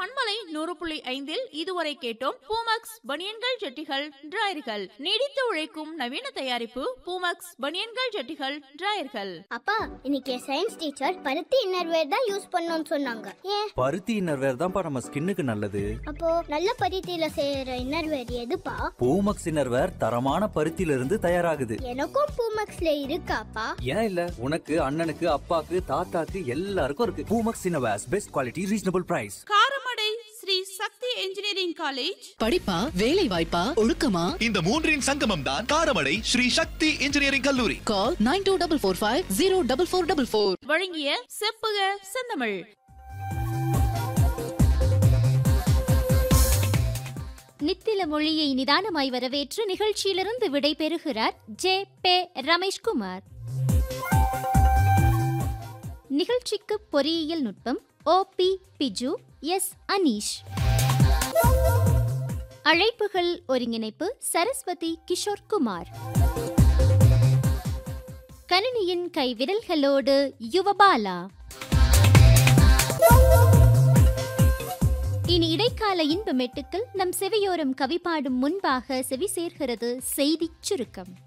பண்பலை நூறு புள்ளி ஐந்தில் இதுவரை கேட்டோம் பூமக்ஸ் பனியன்கள் ஜட்டிகள் டிராயர்கள் நீடித்து உழைக்கும் நவீன தயாரிப்பு பூமக்ஸ் பனியன்கள் ஜட்டிகள் டிராயர்கள் அப்பா இன்னைக்கு சயின்ஸ் டீச்சர் பருத்தி இன்னர்வேர் தான் யூஸ் பண்ணணும்னு சொன்னாங்க ஏன் பருத்தி இன்னர்வேர் தான்ப்பா நம்ம ஸ்கின்னுக்கு நல்லது அப்போ நல்ல பருத்தியில செய்யற இன்னர்வேர் எதுப்பா பூமக்ஸ் இன்னர்வேர் தரமான பருத்தியில இருந்து தயாராகுது எனக்கும் பூமக்ஸ்ல இருக்காப்பா ஏன் இல்ல உனக்கு அண்ணனுக்கு அப்பாக்கு தாத்தாக்கு எல்லாருக்கும் இருக்கு Poomex innerwears best quality reasonable price Karamadai Shri Sakthi engineering college படிப்பா வேலை வாய்ப்பா ஒழுக்கமா இந்த மூன்றின் சங்கமம் தான் காரமடை ஸ்ரீ சக்தி இன்ஜினியரிங் கல்லூரி call nine two double four five zero double four double four வழங்கிய செப்புக செந்தமிழ் நித்தில மொழியை நிதானமாய் வரவேற்று நிகழ்ச்சியிலிருந்து விடைபெறுகிறார் ஜே பே ரமேஷ்குமார் நிகழ்ச்சிக்கு பொறியியல் நுட்பம் O P Biju S Aneesh அழைப்புகள் ஒருங்கிணைப்பு சரஸ்வதி கிஷோர் குமார் கணினியின் கைவிரல்களோடு யுவபாலா இனி இடைக்கால இன்ப மெட்டுக்கள் நம் செவியோரம் கவி பாடும் முன்பாக செவி சேர்கிறது செய்திச் சுருக்கம்